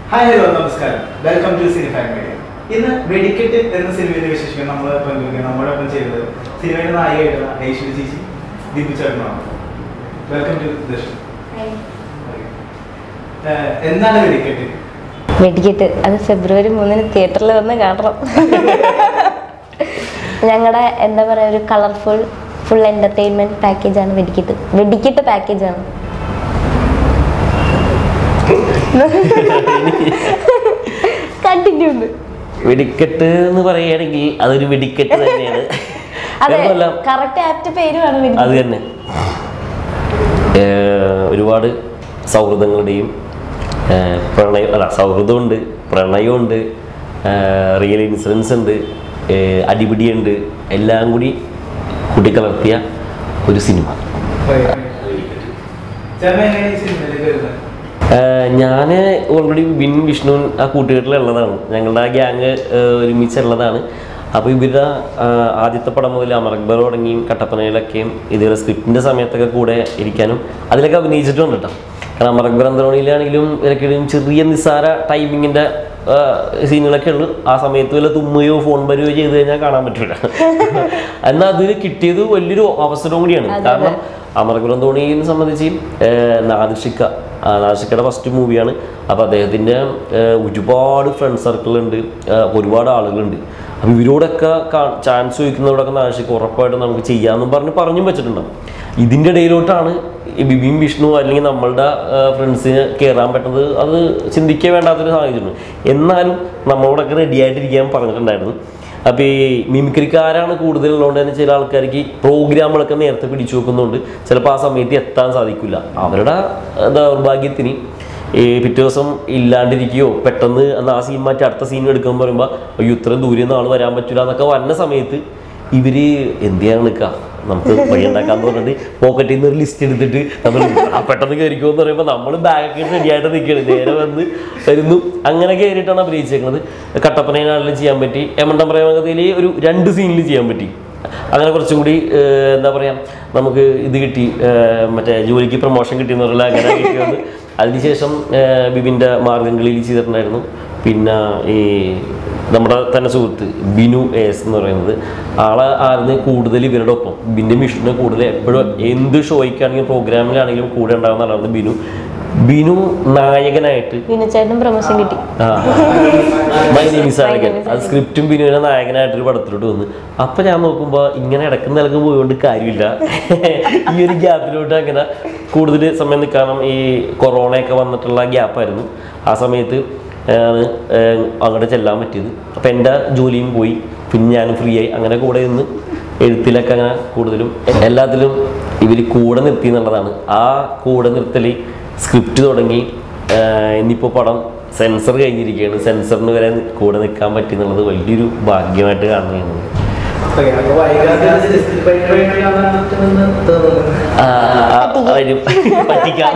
Hi hello നമസ്കാരം welcome to cine family ഇന്ന് വെടിക്കെട്ട് എന്ന സിനിമയുടെ വിശേഷിക്കാൻ നമ്മൾ പങ്കുവയ്ക്കുക നമ്മളോടൊപ്പം ചെയ്തത് സിനിമയുടെ നായികയായിട്ടുള്ള ഐശ്വര്യ ചേച്ചി ദീപു ചേട്ടനാണ് വെൽക്കം ടു ദർശൻ എന്താണ് വെടിക്കെട്ട് വെടിക്കെട്ട് അത് ഫെബ്രുവരി മൂന്നിന് തിയേറ്ററിൽ വന്ന് കാണണം ഞങ്ങളുടെ എന്താ പറയുക ഒരു കളർഫുൾ ഫുൾ എൻ്റർടൈൻമെൻറ്റ് പാക്കേജാണ് വെടിക്കെട്ട് വെടിക്കെട്ട് പാക്കേജാണ് കണ്ടിന്യൂ വെടിക്കെട്ട് എന്ന് പറയുകയാണെങ്കിൽ അതൊരു വെടിക്കെട്ട് തന്നെയാണ് അതെ വേറൊന്നുമല്ല, കറക്റ്റ് ആപ്റ്റ് പേരുമാണ് അത് വെടിക്കെട്ട് തന്നെ ഏഹ് ഒരുപാട് സൗഹൃദങ്ങളുടെയും ഏഹ് പ്രണയം അല്ല സൗഹൃദമുണ്ട് പ്രണയമുണ്ട് റിയൽ ഇൻസിഡൻസ് ഉണ്ട് ഏഹ് അടിപിടിയുണ്ട് എല്ലാം കൂടി കൂട്ടിക്കലർത്തിയ ഒരു സിനിമ ചേട്ടൻ എങ്ങനെയാണ് ഈ സിനിമയിലേക്ക് വരുന്നത് ഞാൻ ഓൾറെഡി ബിൻ വിഷ്ണു ആ കൂട്ടുകെട്ടിലുള്ളതാണ് ഞങ്ങളുടെ ആ ഗ്യാങ് ഒരുമിച്ചുള്ളതാണ് അപ്പോൾ ഇവരുടെ ആ, ആദ്യത്തെ പടം മുതൽ അമർ അക്ബർ തുടങ്ങിയും കട്ടപ്പനയിലൊക്കെയും ഇതുവരെ സ്ക്രിപ്റ്റിൻ്റെ സമയത്തൊക്കെ കൂടെ ഇരിക്കാനും അതിലൊക്കെ അഭിനയിച്ചിട്ടുണ്ട് കേട്ടോ കാരണം അമർ അക്ബർ അന്തോണിയിലാണെങ്കിലും ഇവരൊക്കെയും ചെറിയ നിസ്സാര ടൈമിങ്ങിൻ്റെ സീനുകളൊക്കെ ഉള്ളു ആ സമയത്ത് വല്ല തുമ്മുകയോ ഫോൺ വരികയോ ചെയ്ത് കഴിഞ്ഞാൽ കാണാൻ പറ്റില്ല എന്നാൽ അതിൽ കിട്ടിയത് വലിയൊരു അവസരവും കൂടിയാണ് കാരണം അമർകുലം ധോണിയെ സംബന്ധിച്ച് ഏഹ്, നാദിഷിക്ക ആ, നാദിഷിക്കയുടെ ഫസ്റ്റ് മൂവിയാണ് അപ്പോൾ അദ്ദേഹത്തിൻ്റെ ഏഹ്, ഒരുപാട് ഫ്രണ്ട് സർക്കിളുണ്ട് ഏഹ്, ഒരുപാട് ആളുകളുണ്ട് അപ്പോൾ ഇവരോടൊക്കെ ചാൻസ് ചോദിക്കുന്നവരോടൊക്കെ നാദിഷിക്ക ഉറപ്പായിട്ടും നമുക്ക് ചെയ്യാമെന്നും പറഞ്ഞ് പറഞ്ഞും വെച്ചിട്ടുണ്ടാവും ഇതിൻ്റെ ഇടയിലോട്ടാണ് ഈ ബിബിയും വിഷ്ണു അല്ലെങ്കിൽ നമ്മളുടെ ഫ്രണ്ട്സിന് കയറാൻ പറ്റുന്നത് അത് ചിന്തിക്കാൻ വേണ്ടാത്തൊരു സാഹചര്യമാണ് എന്നാലും നമ്മളോടൊക്കെ റെഡി ആയിട്ടിരിക്കാൻ പറഞ്ഞിട്ടുണ്ടായിരുന്നു അപ്പോൾ ഈ മിമിക്രിക്കാരാണ് കൂടുതലുള്ളതുകൊണ്ട് തന്നെ ചില ആൾക്കാർക്ക് പ്രോഗ്രാമുകളൊക്കെ നേരത്തെ പിടിച്ചു വെക്കുന്നുണ്ട് ചിലപ്പോൾ ആ സമയത്ത് എത്താൻ സാധിക്കില്ല അവരുടെ ഏഹ്, ദൗർഭാഗ്യത്തിന് ഈ പിറ്റേ ദിവസം ഇല്ലാണ്ടിരിക്കുകയോ പെട്ടെന്ന് എന്നാൽ ആ സീൻ മാറ്റി അടുത്ത സീൻ എടുക്കുമ്പോൾ പറയുമ്പോൾ അയ്യോ ഇത്രയും ദൂരെ നിന്ന് ആൾ വരാൻ പറ്റില്ല എന്നൊക്കെ വരുന്ന സമയത്ത് ഇവര് എന്ത് ചെയ്യാൻ നിൽക്കുക നമുക്ക് വഴി ഉണ്ടാക്കാന്ന് പറഞ്ഞിട്ട് പോക്കറ്റിൽ നിന്ന് ഒരു ലിസ്റ്റ് എടുത്തിട്ട് നമ്മൾ ആ പെട്ടെന്ന് കയറിക്കോ എന്ന് പറയുമ്പോൾ നമ്മൾ ബാഗൊക്കെ റെഡി ആയിട്ട് നിൽക്കുകയാണ് നേരെ വന്ന് വരുന്നു അങ്ങനെ കയറിയിട്ടാണ് അഭിനയിച്ചേക്കുന്നത് കട്ടപ്പനയിലാണെങ്കിലും ചെയ്യാൻ പറ്റി എമണ്ടം പ്രേമകഥയിൽ ഒരു രണ്ട് സീനിൽ ചെയ്യാൻ പറ്റി അങ്ങനെ കുറച്ചും കൂടി ഏഹ്, എന്താ പറയുക നമുക്ക് ഇത് കിട്ടി ഏഹ്, മറ്റേ ജോലിക്ക് പ്രൊമോഷൻ കിട്ടിയെന്ന് പറഞ്ഞാൽ അങ്ങനെ കിട്ടി വന്ന് അതിനുശേഷം ഏഹ്, ബിബിൻ്റെ മാർഗംകളിയിൽ ചെയ്തിട്ടുണ്ടായിരുന്നു പിന്നെ ഈ നമ്മുടെ തന്നെ സുഹൃത്ത് ബിനു എസ് എന്ന് പറയുന്നത് ആളെ ആയിരുന്നു കൂടുതൽ ഇവരുടെ ഒപ്പം ബിൻ്റെ മിഷന് കൂടുതൽ എപ്പോഴും എന്ത് ഷോയ്ക്കാണെങ്കിലും പ്രോഗ്രാമിലാണെങ്കിലും കൂടെ ഉണ്ടാകുന്ന ആളാണ് ബിനു ബിനു നായകനായിട്ട് വിനുചേട്ടനും പ്രൊമോഷൻ കിട്ടി ആ മൈ നെയിം ഈസ് നായകൻ അത് സ്ക്രിപ്റ്റും ബിനുവിനെ നായകനായിട്ടൊരു പടത്തിലോട്ട് വന്നു അപ്പൊ ഞാൻ നോക്കുമ്പോ ഇങ്ങനെ ഇടക്കുന്ന നിലക്ക് പോയോണ്ട് കാര്യമില്ല ഈ ഒരു ഗ്യാപ്പിലോട്ട് അങ്ങനെ കൂടുതൽ സമയം നിൽക്കണം ഈ കൊറോണയൊക്കെ വന്നിട്ടുള്ള ഗ്യാപ്പായിരുന്നു ആ സമയത്ത് ആണ് ഏഹ് അങ്ങോട്ട് ചെല്ലാൻ പറ്റിയത് അപ്പം എൻ്റെ ജോലിയും പോയി പിന്നെ ഞാനും ഫ്രീ ആയി അങ്ങനെ കൂടെ നിന്ന് എഴുത്തിലൊക്കെ അങ്ങനെ കൂടുതലും എല്ലാത്തിലും ഇവർ കൂടെ നിർത്തി എന്നുള്ളതാണ് ആ കൂടെ നിർത്തൽ സ്ക്രിപ്റ്റ് തുടങ്ങി ആഹ് ഇന്നിപ്പോൾ പടം സെൻസർ കഴിഞ്ഞിരിക്കുകയാണ് സെൻസറിന് വരെ കൂടെ നിൽക്കാൻ പറ്റി എന്നുള്ളത് വലിയൊരു ഭാഗ്യമായിട്ട് കാണുകയാണ് ഓക്കേ, അപ്പൊ വൈകാതെ അത് just പരിപാടിയാണ് തോന്നുന്നത്. ആ, ആ, വരും. പറ്റിക്കാം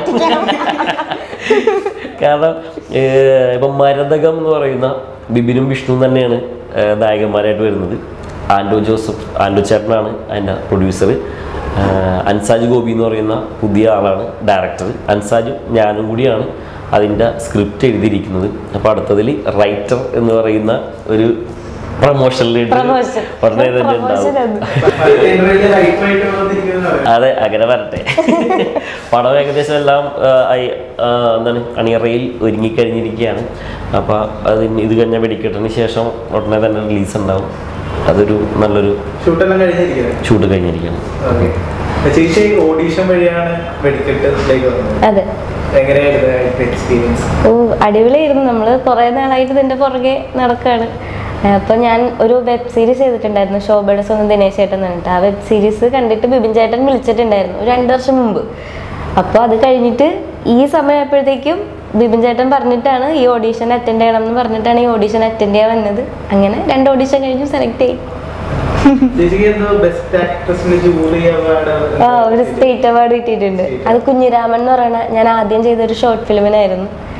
കാരണം ഏഹ്, ഇപ്പം മരതകം എന്ന് പറയുന്ന ബിബിനും വിഷ്ണു തന്നെയാണ് ഏഹ്, നായകന്മാരായിട്ട് വരുന്നത് ആൻഡോ ജോസഫ് ആൻഡോ ചേട്ടനാണ് അതിൻ്റെ പ്രൊഡ്യൂസർ അൻസാജ് ഗോപി എന്ന് പറയുന്ന പുതിയ ആളാണ് ഡയറക്ടർ അൻസാജും ഞാനും കൂടിയാണ് അതിൻ്റെ സ്ക്രിപ്റ്റ് എഴുതിയിരിക്കുന്നത് അപ്പോൾ അടുത്തതിൽ റൈറ്റർ എന്ന് പറയുന്ന ഒരു പ്രൊമോഷനിൽ Promotion. ഉടനെ തന്നെ Promotion ഉണ്ടാവും ആണ്. പഴയ ഇന്റർവ്യൂവില് light ആയിട്ട് വന്നിരിക്കുന്നതാണ്. അതെ അങ്ങനെ വരട്ടെ പടം ഏകദേശം എല്ലാം ആ, ആയി, ആ, എന്താണ് അണിയറയിൽ ഒരുങ്ങിക്കഴിഞ്ഞിരിക്കുകയാണ് അപ്പോൾ അതിന് ഇത് കഴിഞ്ഞ വെടിക്കെട്ടിന് ശേഷം ഉടനെ തന്നെ റിലീസ് ഉണ്ടാവും അതൊരു നല്ലൊരു ഷൂട്ടെല്ലാം കഴിഞ്ഞിരിക്കുന്നത് ഷൂട്ട് കഴിഞ്ഞിരിക്കുകയാണ് ഓക്കെ ചേച്ചി ഓഡീഷൻ വഴിയാണ് വെടിക്കെട്ടിലേക്ക് വന്നത് അതെ എങ്ങനെയായിരുന്നു എക്സ്പീരിയൻസ് ഓ അടിപൊളിയായിരുന്നു നമ്മൾ കുറേ നാളായിട്ട് ഇതിൻ്റെ പുറകെ നടക്കുകയാണ് അപ്പോൾ ഞാൻ ഒരു വെബ് സീരീസ് ചെയ്തിട്ടുണ്ടായിരുന്നു ശോഭയുടെ സ്വന്തം ദിനേശ് ചേട്ടൻ എന്ന് പറഞ്ഞിട്ട് ആ വെബ് സീരീസ് കണ്ടിട്ട് ബിബിൻ ചേട്ടൻ വിളിച്ചിട്ടുണ്ടായിരുന്നു ഒരു രണ്ട് വർഷം മുമ്പ് അപ്പോൾ അത് കഴിഞ്ഞിട്ട് ഈ സമയമായപ്പോഴത്തേക്കും ബിബിൻ ചേട്ടൻ പറഞ്ഞിട്ടാണ് ഈ ഓഡീഷൻ അറ്റൻഡ് ചെയ്യണം എന്ന് പറഞ്ഞിട്ടാണ് ഈ ഓഡീഷൻ അറ്റൻഡ് ചെയ്യാൻ വന്നത് അങ്ങനെ രണ്ട് ഓഡീഷൻ കഴിഞ്ഞു സെലക്ട് ചെയ്യും ചേച്ചിക്ക് എന്തോ ബെസ്റ്റ് ആക്ട്രസിന് ജൂറി അവാർഡ് ആ ഒരു സ്റ്റേറ്റ് അവാർഡ് കിട്ടിയിട്ടുണ്ട് അത് കുഞ്ഞിരാമൻ എന്ന് പറയുന്ന ഞാൻ ആദ്യം ചെയ്ത ഒരു ഷോർട്ട് ഫിലിമിനായിരുന്നു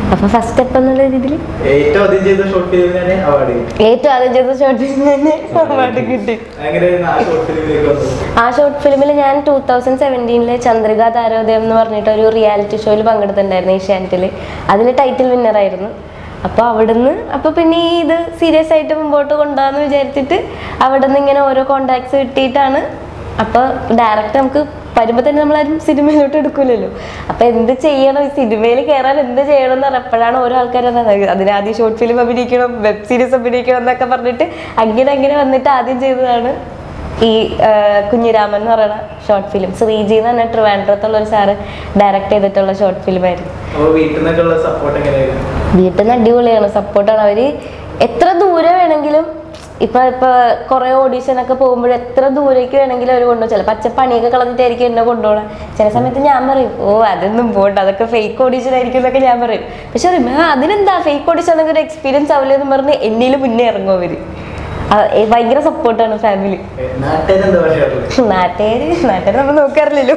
അപ്പൊ ഫസ്റ്റ് സ്റ്റെപ്പ് എന്നുള്ള രീതിയിൽ ഏറ്റവും ആദ്യം ചെയ്ത ഷോർട്ട് ഫിലിമിനെ അവാർഡ് കിട്ടി ഏറ്റവും ആദ്യം ചെയ്ത ഷോർട്ട് ഫിലിമിന് അവാർഡ് കിട്ടി എങ്ങനെയായിരുന്നു ആ ഷോർട്ട് ഫിലിമിലേക്ക് വന്നത് ആ ഷോർട്ട് ഫിലിമിൽ ഞാൻ ടൂ തൗസൻഡ് സെവൻറ്റീനിലെ ചന്ദ്രിക താരോദയം എന്ന് പറഞ്ഞിട്ട് ഒരു റിയാലിറ്റി ഷോയിൽ പങ്കെടുത്തിട്ടുണ്ടായിരുന്നു ഏഷ്യാനെറ്റിൽ അതിൽ ടൈറ്റിൽ വിന്നറായിരുന്നു അപ്പോൾ അവിടുന്ന് അപ്പോൾ പിന്നെ ഈ ഇത് സീരിയസ് ആയിട്ട് മുമ്പോട്ട് കൊണ്ടുപോകാന്ന് വിചാരിച്ചിട്ട് അവിടുന്ന് ഇങ്ങനെ ഓരോ കോണ്ടാക്ട്സ് കിട്ടിയിട്ടാണ് അപ്പോൾ ഡയറക്റ്റ് നമുക്ക് വരുമ്പോൾ തന്നെ നമ്മളാരും സിനിമയിലോട്ട് എടുക്കൂലല്ലോ അപ്പോൾ എന്ത് ചെയ്യണം ഈ സിനിമയിൽ കയറാൻ എന്ത് ചെയ്യണം എന്ന് പറഞ്ഞപ്പോഴാണ് ഓരോ ആൾക്കാർ അതിനാദ്യം ഷോർട്ട് ഫിലിം അഭിനയിക്കണം വെബ് സീരീസ് അഭിനയിക്കണം എന്നൊക്കെ പറഞ്ഞിട്ട് അങ്ങനെ അങ്ങനെ വന്നിട്ട് ആദ്യം ചെയ്തതാണ് ഈ ആ, കുഞ്ഞിരാമൻ എന്ന് പറയുന്ന ഷോർട്ട് ഫിലിം ശ്രീജി എന്ന് പറഞ്ഞ ട്രിവാൻഡ്രത്തുള്ള ഒരു സാറ് ഡയറക്റ്റ് ചെയ്തിട്ടുള്ള ഷോർട്ട് ഫിലിം ആയിരുന്നു അപ്പോൾ വീട്ടിൽ നിന്നൊക്കെ ഉള്ള സപ്പോർട്ട് എങ്ങനെയായിരുന്നു വീട്ടിൽ നിന്ന് അടിപൊളിയാണ് സപ്പോർട്ടാണ് അവര് എത്ര ദൂരെ വേണമെങ്കിലും ഇപ്പൊ ഇപ്പൊ കുറെ ഓഡീഷൻ ഒക്കെ പോകുമ്പോൾ എത്ര ദൂരേക്ക് വേണമെങ്കിലും അവർ കൊണ്ടുപോകും ചിലപ്പോൾ അച്ഛൻ പണിയൊക്കെ കളഞ്ഞിട്ടായിരിക്കും എന്നെ കൊണ്ടുപോകണം ചില സമയത്ത് ഞാൻ പറയും ഓ അതൊന്നും പോകണ്ട അതൊക്കെ ഫേക്ക് ഓഡീഷൻ ആയിരിക്കും എന്നൊക്കെ ഞാൻ പറയും പക്ഷെ പറയും "ആ, അതിനെന്താ ഫേക്ക് ഓഡീഷൻ ആണെങ്കിൽ ഒരു എക്സ്പീരിയൻസ് ആവില്ല എന്ന് പറഞ്ഞ് എന്നിൽ മുന്നേ ഇറങ്ങും അവര് ആ, ഏ, ഭയങ്കര സപ്പോർട്ടാണ് ഫാമിലി നാട്ടുകാർ എന്താ പറയാറുള്ളത് നാട്ടുകാര് നാട്ടുകാർ നമ്മൾ നോക്കാറില്ലല്ലോ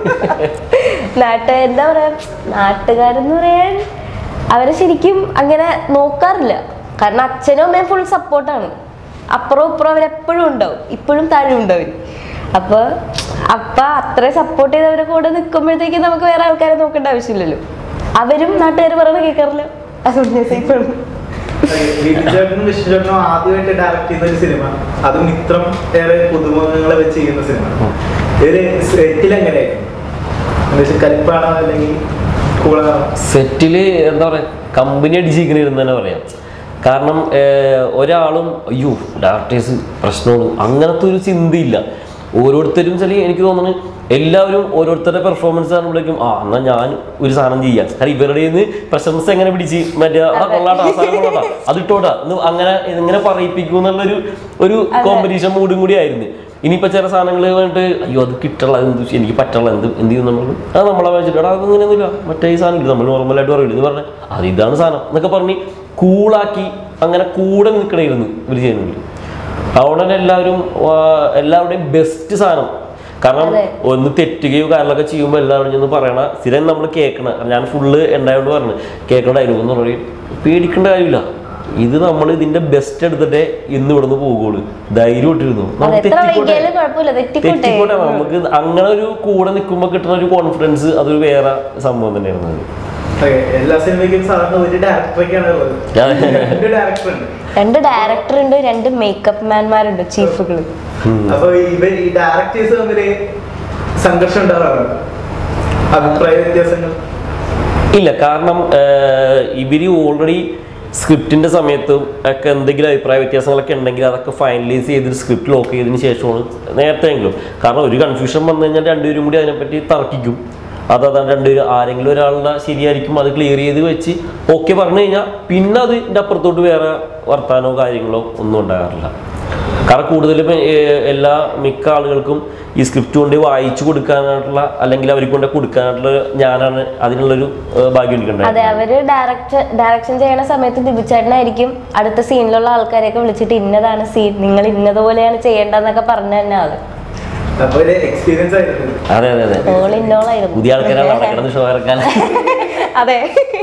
നാട്ടുകാർ എന്താ പറയാ നാട്ടുകാരെന്ന് പറയാൻ അവരെ ശരിക്കും അങ്ങനെ നോക്കാറില്ല കാരണം അച്ഛനും അമ്മയും ഫുൾ സപ്പോർട്ടാണ് അപ്പുറവും ഇപ്പുറവും അവരെപ്പോഴും ഉണ്ടാവും ഇപ്പോഴും താഴെ ഉണ്ടാവും അപ്പൊ അപ്പൊ അത്രയും സപ്പോർട്ട് ചെയ്തവരെ കൂടെ നിൽക്കുമ്പോഴത്തേക്കും നമുക്ക് വേറെ ആൾക്കാരെ നോക്കേണ്ട ആവശ്യമില്ലല്ലോ അവരും നാട്ടുകാർ പറയണ കേൾക്കാറില്ല അതുകൊണ്ട് ഞാൻ safe ആണ്. വിജയേട്ടനും വിഷ്ണുചേട്ടനും ആദ്യമായിട്ട് ഡയറക്ട് ചെയ്യുന്ന ഒരു സിനിമ അതും ഇത്രം ഏറെ പുതുമുഖങ്ങളെ വെച്ച് ചെയ്യുന്ന സിനിമ ഇവര് സെറ്റിൽ എങ്ങനെയായിരുന്നു എന്ന് വെച്ചാൽ കലിപ്പാണോ അല്ലെങ്കിൽ കൂളാണോ സെറ്റില് എന്താ പറയാ കമ്പനി അടിച്ചിരിക്കണിരുന്ന് തന്നെ പറയാം കാരണം ഏർ, ഒരാളും അയ്യോ ഡയറക്ടേഴ്സ് പ്രശ്നമാണ് അങ്ങനത്തെ ഒരു ചിന്തയില്ല ഓരോരുത്തരും ചില എനിക്ക് തോന്നുന്നു എല്ലാവരും ഓരോരുത്തരുടെ പെർഫോമൻസ് കാണുമ്പോഴേക്കും ആ എന്നാ ഞാൻ ഒരു സാധനം ചെയ്യാം കാരണം ഇവരുടെ നിന്ന് പ്രശംസ എങ്ങനെ പിടിച്ച് മറ്റേ ആ കൊള്ളാട്ടാ ആ സാധനം കൊള്ളാട്ടാ അത് ഇട്ടോട്ടാ എന്ന് അങ്ങനെ ഇങ്ങനെ പറയിപ്പിക്കും എന്നുള്ളൊരു ഒരു കോമ്പറ്റീഷൻ മൂഡും കൂടി ആയിരുന്നു ഇനിയിപ്പോൾ ചില സാധനങ്ങൾ വേണ്ടിട്ട് അയ്യോ അത് കിട്ടുള്ള എന്ത് ചെയ്യും, എനിക്ക് പറ്റുള്ള എന്ത് എന്ത് ചെയ്യും നമ്മൾ അത് നമ്മളെ വെച്ചിട്ട് എടാ അതങ്ങനെയൊന്നുമില്ല മറ്റേ ഈ സാധനം ഇല്ല നമ്മൾ നോർമലായിട്ട് പറയില്ല എന്ന് പറഞ്ഞാൽ അത് ഇതാണ് സാധനം എന്നൊക്കെ പറഞ്ഞ് കൂളാക്കി അങ്ങനെ കൂടെ നിൽക്കണമായിരുന്നു ഇവർ ചെയ്യുന്നുണ്ട് അതുകൊണ്ട് തന്നെ എല്ലാവരും ആ, എല്ലാവരുടെയും ബെസ്റ്റ് സാധനം കാരണം അതെ. ഒന്ന് തെറ്റുകയോ കാര്യങ്ങളൊക്കെ ചെയ്യുമ്പോൾ എല്ലാവരും ചെന്ന് പറയണ സ്ഥിരം നമ്മൾ കേൾക്കണ ഞാൻ ഫുള്ള് ഉണ്ടായോണ്ട് പറഞ്ഞു കേൾക്കണ ഡയലോഗ് എന്ന് പറയും പേടിക്കേണ്ട കാര്യമില്ല ഇത് നമ്മൾ ഇതിന്റെ ബെസ്റ്റ് എടുത്തിട്ടേ ഇന്ന് ഇവിടുന്ന് പോകുള്ളൂ ധൈര്യം ഇട്ടിരുന്നു അത് നമുക്ക് എത്ര തെറ്റിക്കോട്ടെ വൈകിയാലും കുഴപ്പമില്ല തെറ്റിക്കോട്ടെ തെറ്റിക്കോട്ടെ നമുക്ക് അങ്ങനെ ഒരു കൂടെ നിൽക്കുമ്പോൾ കിട്ടുന്ന ഒരു കോൺഫിഡൻസ് അതൊരു വേറെ സംഭവം തന്നെയായിരുന്നു അത്. അതെ, എല്ലാ സിനിമയ്ക്കും സാധാരണ ഒരു ഡയറക്ടറൊക്കെയാണ് ഉള്ളത് രണ്ട് ഡയറക്ടർ ഉണ്ട് രണ്ട് ഡയറക്ടർ ഉണ്ട് രണ്ട് മേക്കപ്പ് മാൻമാരുണ്ട് ചീഫുകൾ ഉം. അപ്പൊ ഇവർ ഈ ഡയറക്ടേഴ്സ് തമ്മില് സംഘർഷം ഉണ്ടാവാറുണ്ട് അഭിപ്രായ വ്യത്യാസങ്ങൾ ഇല്ല കാരണം ആഹ്, ഇവര് ഓൾറെഡി സ്ക്രിപ്റ്റിന്റെ സമയത്തും ഒക്കെ എന്തെങ്കിലും അഭിപ്രായ വ്യത്യാസങ്ങളൊക്കെ ഉണ്ടെങ്കിൽ അതൊക്കെ ഫൈനലൈസ് ചെയ്തിട്ട് സ്ക്രിപ്റ്റ് ലോക്ക് ചെയ്തതിന് ശേഷമാണ് നേരത്തെ എങ്കിലും കാരണം ഒരു കൺഫ്യൂഷൻ വന്നു കഴിഞ്ഞാൽ രണ്ടുപേരും കൂടി അതിനെപ്പറ്റി തർക്കിക്കും അത് അതാണ് രണ്ടുപേരും ആരെങ്കിലും ഒരാളുടെ ശരിയായിരിക്കും അത് ക്ലിയർ ചെയ്ത് വെച്ച് ഓക്കെ പറഞ്ഞു കഴിഞ്ഞാൽ പിന്നെ അതിൻ്റെ അപ്പുറത്തോട്ട് വേറെ വർത്താനോ കാര്യങ്ങളോ ഒന്നും ഉണ്ടാകാറില്ല കാരണം കൂടുതലും ഏഹ്, എല്ലാ മിക്ക ആളുകൾക്കും ഈ സ്ക്രിപ്റ്റ് കൊണ്ട് വായിച്ചു കൊടുക്കാനായിട്ടുള്ള അല്ലെങ്കിൽ അവർക്ക് കൊണ്ട് കൊടുക്കാനായിട്ടുള്ള ഞാനാണ് അതിനുള്ളൊരു ഏഹ്, ഭാഗ്യം അതെ എനിക്കുണ്ടായത് അവര് ഡയറക്ടർ ഡയറക്ഷൻ ചെയ്യണ സമയത്ത് ദിബുച്ചേട്ടനായിരിക്കും അടുത്ത സീനിലുള്ള ആൾക്കാരെയൊക്കെ വിളിച്ചിട്ട് ഇന്നതാണ് സീൻ നിങ്ങൾ ഇന്നതുപോലെയാണ് ചെയ്യേണ്ടതെന്നൊക്കെ പറഞ്ഞു തന്നെ ആള് അപ്പൊ ഒരു എക്സ്പീരിയൻസ് ആയിരുന്നു അതെ അതെ അതെ ഓൾ ഇന്നോളായിരുന്നു പുതിയ ആൾക്കാരാണ് അവിടെ കിടന്ന് ഷോ ഇറക്കാൻ അതെ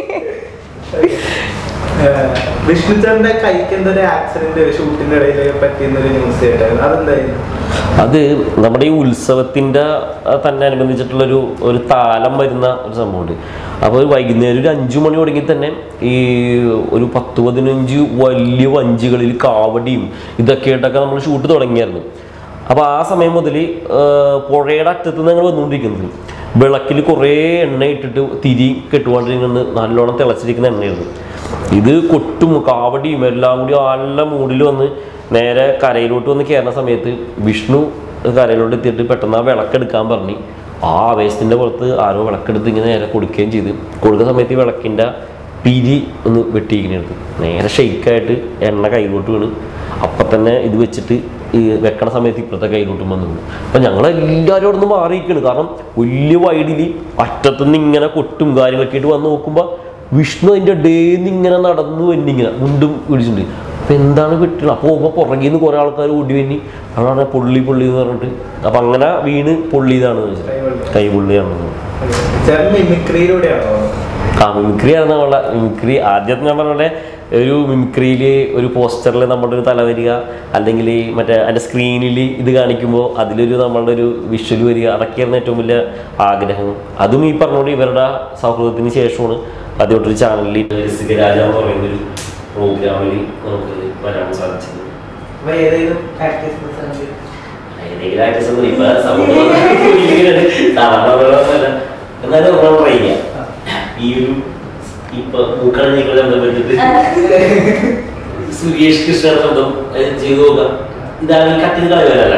വിഷ്ണുചന്ദ്രന്റെ കൈക്ക് എന്തൊരു ആക്സിഡന്റ് ഷൂട്ടിന്റെ ഇടയിൽ പറ്റിയെന്നൊരു ന്യൂസ് കേട്ടായിരുന്നു അതെന്തായിരുന്നു അത് നമ്മുടെ ഈ ഉത്സവത്തിൻ്റെ തന്നെ അനുബന്ധിച്ചിട്ടുള്ളൊരു ഒരു താലം വരുന്ന ഒരു സംഭവമുണ്ട് അപ്പോൾ ഒരു വൈകുന്നേരം ഒരു അഞ്ചു മണി തുടങ്ങി തന്നെ ഈ ഒരു പത്ത് പതിനഞ്ച് വലിയ വഞ്ചികളിൽ കാവടിയും ഇതൊക്കെ ആയിട്ടൊക്കെ നമ്മൾ ഷൂട്ട് തുടങ്ങിയായിരുന്നു അപ്പോൾ ആ സമയം മുതൽ പുഴയുടെ അറ്റത്ത് നിന്ന് ഞങ്ങൾ വന്നുകൊണ്ടിരിക്കുന്നത് വിളക്കിൽ കുറേ എണ്ണ ഇട്ടിട്ട് തിരി കെട്ടുകൊണ്ടിരിക്കുന്നത് നല്ലോണം തിളച്ചിരിക്കുന്ന എണ്ണയായിരുന്നു ഇത് കൊട്ടും കാവടിയും എല്ലാം കൂടി നല്ല മൂടിൽ വന്ന് നേരെ കരയിലോട്ട് വന്ന് കയറുന്ന സമയത്ത് വിഷ്ണു കരയിലോട്ട് എത്തിയിട്ട് പെട്ടെന്ന് ആ വിളക്കെടുക്കാൻ പറഞ്ഞ് ആ ആവേശത്തിൻ്റെ പുറത്ത് ആരോ വിളക്കെടുത്ത് ഇങ്ങനെ നേരെ കൊടുക്കുകയും ചെയ്ത് കൊടുക്കുന്ന സമയത്ത് ഈ വിളക്കിൻ്റെ പിരി ഒന്ന് വെട്ടിയിരിക്കുന്നത് നേരെ ഷെയ്ക്കായിട്ട് എണ്ണ കയ്യിലോട്ട് വീണ് അപ്പം തന്നെ ഇത് വെച്ചിട്ട് ഈ വെക്കണ സമയത്ത് ഇപ്പോഴത്തെ കയ്യിലോട്ടും വന്നു വീണു അപ്പം ഞങ്ങൾ എല്ലാവരും അവിടെ നിന്ന് മാറിയിരിക്കുകയാണ് കാരണം വലിയ വൈഡിൽ അറ്റത്തുനിന്ന് ഇങ്ങനെ കൊട്ടും കാര്യങ്ങളൊക്കെ ആയിട്ട് വന്ന് നോക്കുമ്പോൾ വിഷ്ണു അതിൻ്റെ ഡേന്ന് ഇങ്ങനെ നടന്നു എന്നിങ്ങനെ മുണ്ടും പിടിച്ചിട്ടുണ്ട് അപ്പം എന്താണ് കിട്ടുന്നത് അപ്പോൾ പോകുമ്പോൾ പുറകിൽ നിന്ന് കുറേ ആൾക്കാർ ഓടി വന്നി അതാണ് പൊള്ളി പൊള്ളി എന്ന് പറഞ്ഞിട്ട് അപ്പം അങ്ങനെ വീണ് പൊള്ളിയതാണെന്ന് വെച്ചാൽ കൈ പൊള്ളിയാണെന്ന് ചേട്ടൻ മിമിക്രിയിലൂടെയാണോ ആ മിമിക്രി ആണ് നമ്മളെ മിമിക്രി ആദ്യം ഞാൻ പറഞ്ഞ പോലെ ഒരു മിമിക്രിയിൽ ഒരു പോസ്റ്ററിൽ നമ്മുടെ ഒരു തല വരിക അല്ലെങ്കിൽ ഈ മറ്റേ അതിൻ്റെ സ്ക്രീനിൽ ഇത് കാണിക്കുമ്പോൾ അതിലൊരു നമ്മളുടെ ഒരു വിഷ്വൽ വരിക അതൊക്കെയായിരുന്നു ഏറ്റവും വലിയ ആഗ്രഹം അതും ഈ പറഞ്ഞുകൊണ്ട് ഇവരുടെ സൗഹൃദത്തിന് ശേഷമാണ് ആദ്യമായിട്ടൊരു ചാനലിൽ രാജ എന്ന് പറയുന്ന ഒരു പ്രോഗ്രാമിൽ നമുക്ക് വരാൻ സാധിച്ചത് അപ്പൊ ഏതെങ്കിലും ആക്ടേഴ്സ് ഏതെങ്കിലും ആക്ടേഴ്സ് ഒന്നും ഇപ്പൊ സമൂഹം ഇങ്ങനെയാണ്. സാധാരണ ഉള്ളവരൊന്നുമല്ല. എന്നാലും നമ്മൾ ട്രൈ ചെയ്യാം ഈ ഒരു ഇപ്പൊ മൂക്കണ നീക്കളെ ബന്ധപ്പെട്ടിട്ട് സുരേഷ് കൃഷ്ണ ശബ്ദം അത് ചെയ്തു നോക്കാം ഇതാണ് ഈ കട്ടിൽ കളയല്ലേ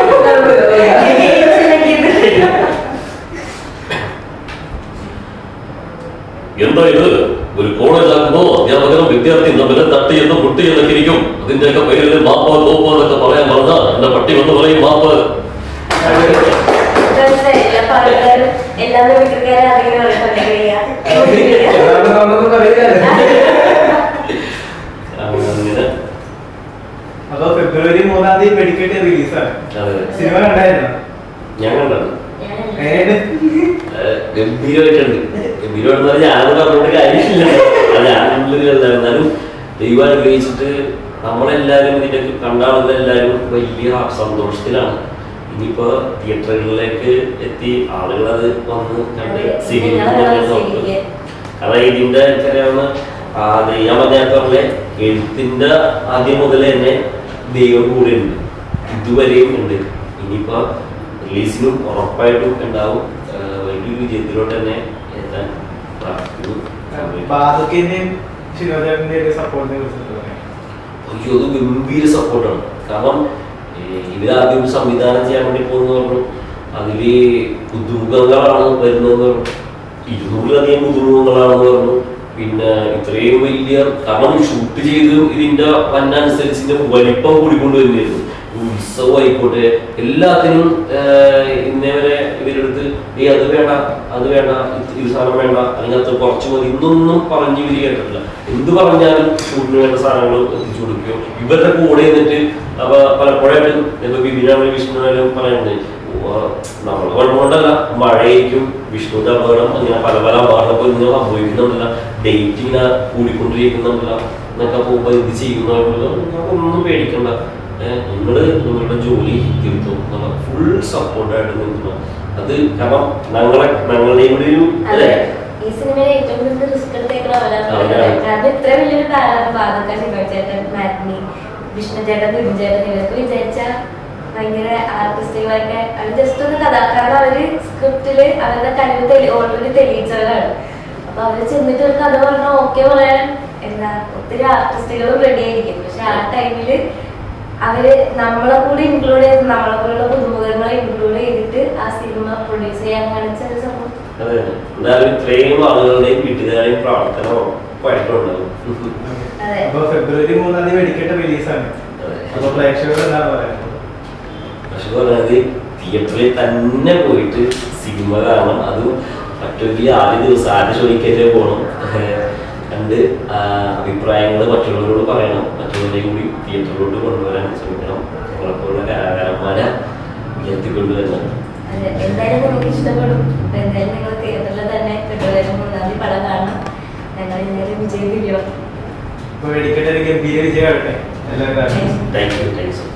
എന്താ ഇത് ഒരു കോളേജാകുമ്പോ അധ്യാപകരും വിദ്യാർത്ഥിയും തമ്മിൽ തട്ടി എന്ന് കുട്ടി എന്നൊക്കെ ഇരിക്കും അതിന്റെയൊക്കെ പേരിൽ മാപ്പ് തോപ്പ് എന്നൊക്കെ പറയാൻ പറഞ്ഞ എന്റെ പട്ടി വന്ന് പറയും മാപ്പ് എല്ലാ പാട്ടുകാരും എല്ലാ മിമിക്രിക്കാരും അറിയുന്ന നമ്മളൊന്നും പറയില്ല അങ്ങനെ അപ്പൊ ഫെബ്രുവരി മൂന്നാം തീയതി വെടിക്കെട്ട് റിലീസാണ് അതെ സിനിമ കണ്ടായിരുന്നു ഞാൻ കണ്ടത് എങ്ങനെയുണ്ട് ഗംഭീരമായിട്ടുണ്ട് ഗംഭീരമാണെന്ന് പറഞ്ഞാൽ ഞാനത് പറഞ്ഞുകൊണ്ട് കാര്യമില്ല അത് ഞാനുള്ളിൽ എന്നാലും ദൈവം അനുഗ്രഹിച്ചിട്ട് നമ്മളെല്ലാവരും ഇതിന്റെ കണ്ട ആളുകളെല്ലാവരും വലിയ സന്തോഷത്തിലാണ് ഇനിയിപ്പോ തിയേറ്ററുകളിലേക്ക് എത്തി ആളുകൾ അത് വന്ന് കണ്ട് അതെ, സ്വീകരിക്കുന്നുണ്ട് ഞങ്ങളത് എന്ന് നോക്കും. സ്വീകരിക്കുക. കാരണം ഇതിന്റെ എനിക്കറിയാവുന്ന ആ ഞാൻ പറഞ്ഞ എഴുത്തിന്റെ ആദ്യം മുതൽ തന്നെ ദൈവം കൂടെ ഉണ്ട് ഇതുവരെയും ഉണ്ട് ഇനിയിപ്പോ റിലീസിനും ഉറപ്പായിട്ടും ഉണ്ടാവും ആഹ് വലിയൊരു വിജയത്തിലോട്ട് തന്നെ എത്താൻ പ്രാർത്ഥിക്കുന്നു ബാദുക്കിന്റെയും ശിവചേട്ടന്റെയും ഒക്കെ സപ്പോർട്ടിനെ കുറിച്ചിട്ട് പറയാം അയ്യോ അത് ഗംഭീര സപ്പോർട്ടാണ് കാരണം ഏഹ് ഇവരാദ്യം ഒരു സംവിധാനം ചെയ്യാൻ വേണ്ടി പോകുന്ന പറഞ്ഞു അതില് പുതുമുഖങ്ങളാണ് വരുന്നതെന്ന് പറഞ്ഞു ഇരുന്നൂറിലധികം പുതുമുഖങ്ങളാണെന്ന് പറഞ്ഞു പിന്നെ ഇത്രയും വലിയ കാരണം ഷൂട്ട് ചെയ്ത് ഇതിന്റെ വന്നനുസരിച്ച് ഇതിന്റെ വലിപ്പം കൂടിക്കൊണ്ട് വരുന്നതായിരുന്നു ഉത്സവം ആയിക്കോട്ടെ എല്ലാത്തിനും ഏഹ് ഇന്നേ വരെ ഇവരെടുത്ത് ഈ അത് വേണ്ട അത് വേണ്ട ഇത് ഇത് സാധനം വേണ്ട അല്ലെങ്കിൽ അത് കുറച്ച് മതി ഇതൊന്നും പറഞ്ഞ് ഇവര് കേട്ടിട്ടില്ല എന്ത് പറഞ്ഞാലും ഷൂട്ടിന് വേണ്ട സാധനങ്ങൾ എത്തിച്ചു കൊടുക്കുകയോ ഇവരുടെ കൂടെ നിന്നിട്ട് അപ്പൊ പലപ്പോഴായിട്ട് ഇപ്പൊ ബിബിനാണെങ്കിലും വിഷ്ണുവിനായാലും പറയുന്നത് നമ്മൾ കുഴപ്പമുണ്ടല്ല മഴയായിരിക്കും വിഷ്ണുവിന്റെ അപകടം ഇങ്ങനെ പല പല അപകടങ്ങൾ ഇങ്ങനെ സംഭവിക്കുന്നുണ്ടല്ല ഡേറ്റ് ഇങ്ങനെ കൂടിക്കൊണ്ടിരിക്കുന്നുണ്ടല്ല എന്നൊക്കെ പോകുമ്പോ ഇത് ചെയ്യുന്നവരുണ്ടല്ലോ ഒന്നും പേടിക്കണ്ട ഏഹ് നിങ്ങള് നിങ്ങളുടെ ജോലി തീർത്തു എന്നുള്ള ഫുൾ സപ്പോർട്ടായിട്ട് നിൽക്കുക അത് കാരണം ഞങ്ങളെ ഞങ്ങളുടെയും കൂടി ഒരു അല്ലേ ഈ സിനിമയിൽ ഏറ്റവും കൂടുതൽ റിസ്ക് എടുത്തേക്കണ അവരാണ് അവരാണ്. കാരണം ഇത്ര വലിയൊരു താരാണ് ബാധക ശിവചേട്ടൻ മാറ്റ്നി വിഷ്ണു ചേട്ടൻ ബിബിൻ ചേട്ടൻ ഇവർക്ക് വിചാരിച്ച ഭയങ്കര ആർട്ടിസ്റ്റുകളൊക്കെ അവർ ജസ്റ്റ് ഒന്ന് കഥാകാരൻ അവര് സ്ക്രിപ്റ്റില് അവരുടെ കഴിവ് തെളി ഓൾറെഡി തെളിയിച്ചവരാണ് അപ്പൊ അവര് ചെന്നിട്ട് ഒരു കഥ പറഞ്ഞാൽ ഓക്കെ പറയാൻ എന്താ ഒത്തിരി ആർട്ടിസ്റ്റുകളും റെഡി ആയിരിക്കും പക്ഷെ ആ ടൈമില് അവര് നമ്മളെ കൂടി ഇൻക്ലൂഡ് ചെയ്ത് നമ്മളെ പോലുള്ള പുതുമുഖങ്ങളെ ഇൻക്ലൂഡ് ചെയ്തിട്ട് ആ സിനിമ പ്രൊഡ്യൂസ് ചെയ്യാൻ കാണിച്ച ഒരു സംഭവം അതെ എന്തായാലും ഇത്രയും ആളുകളുടെയും വീട്ടുകാരുടെയും പ്രാർത്ഥന ഉറപ്പായിട്ടുണ്ടാവും അതെ അപ്പൊ ഫെബ്രുവരി മൂന്നാം തീയതി വെടിക്കെട്ട് റിലീസാണ് അതെ. അപ്പൊ പ്രേക്ഷകർ എന്താണ് പറയുന്നത് പക്ഷെ പറയുന്നത് തിയേറ്ററിൽ തന്നെ പോയിട്ട് സിനിമ കാണണം അതും മറ്റൊരു ആദ്യ ദിവസം ആദ്യ ഷോയ്ക്കല്ലേ പോകണം കണ്ട് അഭിപ്രായങ്ങൾ മറ്റുള്ളവരോട് പറയണം മറ്റുള്ളവരെ കൂടി തിയേറ്ററിലോട്ട് കൊണ്ടുവരാൻ ശ്രമിക്കണം നമ്മളെപ്പോലുള്ള കലാകാരന്മാരെ ഉയർത്തിക്കൊണ്ടുവരണം അതെ എന്തായാലും നിങ്ങൾക്ക് ഇഷ്ടപ്പെടും അപ്പൊ എന്തായാലും നിങ്ങൾ തിയേറ്ററിൽ തന്നെ ഫെബ്രുവരി മൂന്നാം തീയതി പടം കാണണം ഞങ്ങൾ എന്തായാലും വിജയിപ്പിക്കണം അപ്പൊ വെടിക്കെട്ട് ഒരു ഗംഭീര വിജയമാകട്ടെ എല്ലാവരും താങ്ക് യു താങ്ക്സ്